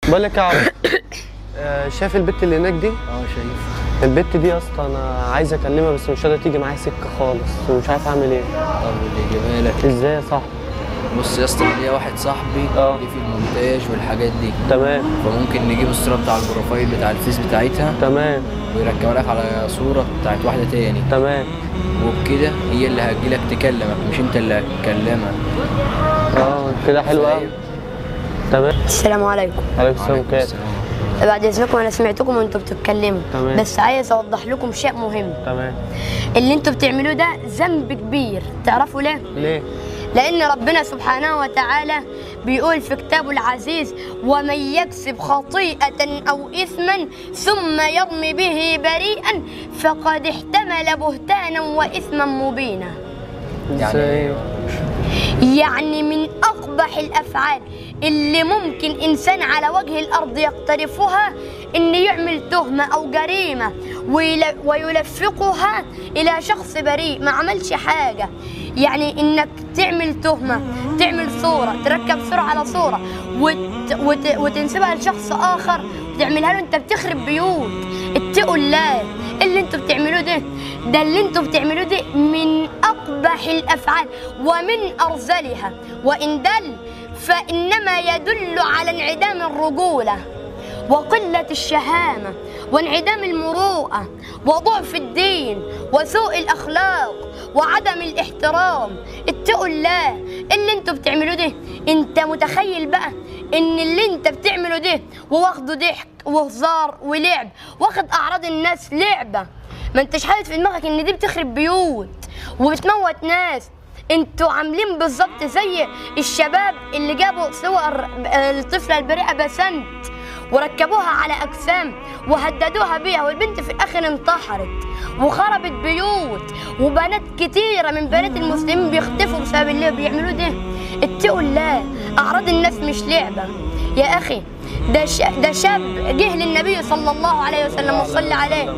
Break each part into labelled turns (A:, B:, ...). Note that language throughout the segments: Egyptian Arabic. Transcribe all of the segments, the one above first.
A: بقول لك يا عم آه، شايف البت اللي هناك دي
B: اه شايف
A: البت دي يا اسطى انا عايز اكلمها بس مش قادره تيجي معايا سكه خالص ومش عارف اعمل ايه
B: طب اللي يجيبها لك
A: ازاي يا صاحبي
B: بص يا اسطى أنا ليا واحد صاحبي
A: اه.
B: ليه في المونتاج والحاجات دي
A: تمام
B: فممكن نجيب الصوره بتاع البروفايل بتاع الفيس بتاعتها
A: تمام
B: ويركبها لك على صوره بتاعت واحده تاني
A: تمام
B: وبكده هي اللي هتجيلك تكلمك مش انت اللي هتكلمها
A: اه كده حلو قوي
B: فاهم؟
A: تمام
C: السلام عليكم
A: عليكم السلام
B: وعليكم
A: كده
B: السلام.
C: بعد اذنكم انا سمعتكم وانتم بتتكلموا
A: تمام.
C: بس عايز اوضح لكم شيء مهم
A: تمام
C: اللي انتم بتعملوه ده ذنب كبير تعرفوا ليه
A: ليه
C: لان ربنا سبحانه وتعالى بيقول في كتابه العزيز ومن يكسب خطيئه او اثما ثم يرمي به بريئا فقد احتمل بهتانا واثما مبينا
B: يعني
A: ازاي
C: يعني من أقبح الأفعال اللي ممكن إنسان على وجه الأرض يقترفها إن يعمل تهمة أو جريمة ويل- ويلفقها إلى شخص بريء ما عملش حاجة يعني إنك تعمل تهمة تعمل صورة تركب صورة على صورة وت... وت... وتنسبها لشخص آخر وتعملها له أنت بتخرب بيوت اتقوا الله اللي انتوا بتعملوه ده ده اللي انتوا بتعملوه ده من اقبح الافعال ومن ارذلها وان دل فانما يدل على انعدام الرجوله وقله الشهامه وانعدام المروءه وضعف الدين وسوء الاخلاق وعدم الاحترام اتقوا الله اللي انتوا بتعملوه ده انت متخيل بقى ان اللي انت بتعمله ده وواخده ضحك وهزار ولعب واخد اعراض الناس لعبه ما انتش حاطط في دماغك ان دي بتخرب بيوت وبتموت ناس انتوا عاملين بالظبط زي الشباب اللي جابوا صور الطفله البريئه بسنت وركبوها على اجسام وهددوها بيها والبنت في الاخر انتحرت وخربت بيوت وبنات كتيره من بنات المسلمين بيختفوا بسبب اللي بيعملوه ده اتقوا الله اعراض الناس مش لعبه يا اخي ده ش... ده شاب جه للنبي صلى الله عليه وسلم وصلى عليه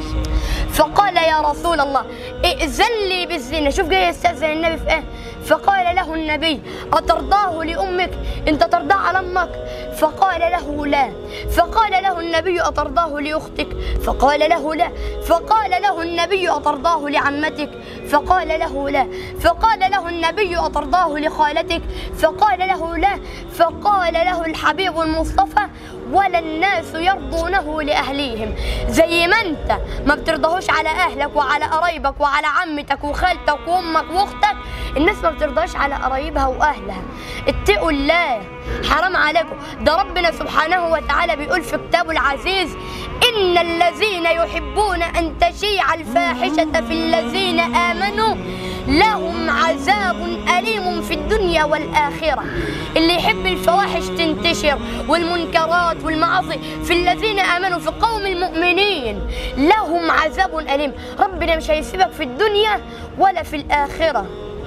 C: فقال يا رسول الله ائذن لي بالزنا شوف جاي يستأذن النبي في ايه فقال له النبي أترضاه لأمك أنت ترضاه على أمك فقال له لا فقال له النبي أترضاه لأختك فقال له لا فقال له النبي أترضاه لعمتك فقال له لا فقال له النبي أترضاه لخالتك فقال له لا فقال له الحبيب المصطفى ولا الناس يرضونه لأهليهم زي ما أنت ما بترضاهوش على أهلك وعلى قرايبك وعلى عمتك وخالتك وأمك وأختك الناس ما بترضاش على قرايبها وأهلها اتقوا الله حرام عليكم ده ربنا سبحانه وتعالى بيقول في كتابه العزيز إن الذين يحبون أن تشيع الفاحشة في الذين آمنوا لهم عذاب أليم في الدنيا والآخرة اللي يحب الفواحش تنتشر والمنكرات والمعاصي في الذين آمنوا في قوم المؤمنين لهم عذاب أليم ربنا مش هيسيبك في الدنيا ولا في الآخرة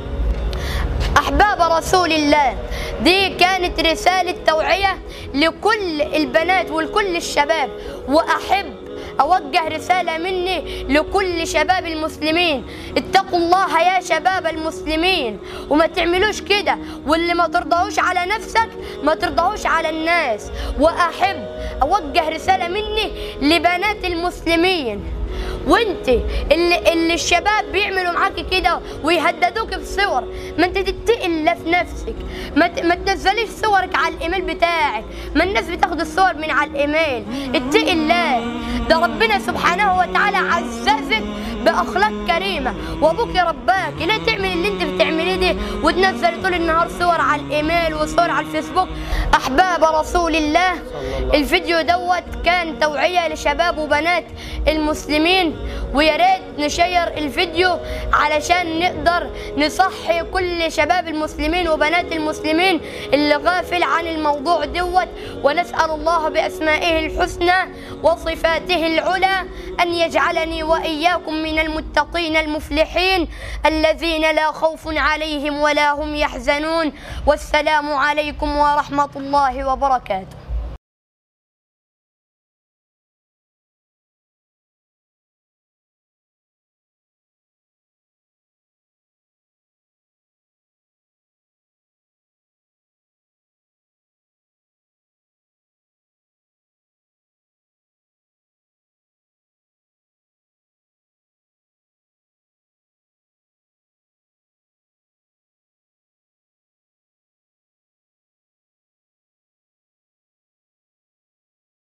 C: أحباب رسول الله دي كانت رسالة توعية لكل البنات ولكل الشباب وأحب أوجه رسالة مني لكل شباب المسلمين اتقوا الله يا شباب المسلمين وما تعملوش كده واللي ما ترضاهوش على نفسك ما ترضاهوش على الناس وأحب أوجه رسالة مني لبنات المسلمين وانت اللي, اللي الشباب بيعملوا معاكي كده ويهددوك بصور ما انت تتقي الله في نفسك ما, ت... ما تنزليش صورك على الايميل بتاعك ما الناس بتاخد الصور من على الايميل اتقي الله ده ربنا سبحانه وتعالى عززك باخلاق كريمه وابوك رباك ليه تعمل اللي انت بتعمليه ده وتنزل طول النهار صور على الايميل وصور على الفيسبوك احباب رسول الله الفيديو دوت كان توعيه لشباب وبنات المسلمين ويا ريت نشير الفيديو علشان نقدر نصحي كل شباب المسلمين وبنات المسلمين اللي غافل عن الموضوع دوت ونسأل الله بأسمائه الحسنى وصفاته العلى أن يجعلني وإياكم من المتقين المفلحين الذين لا خوف عليهم ولا هم يحزنون والسلام عليكم ورحمة الله وبركاته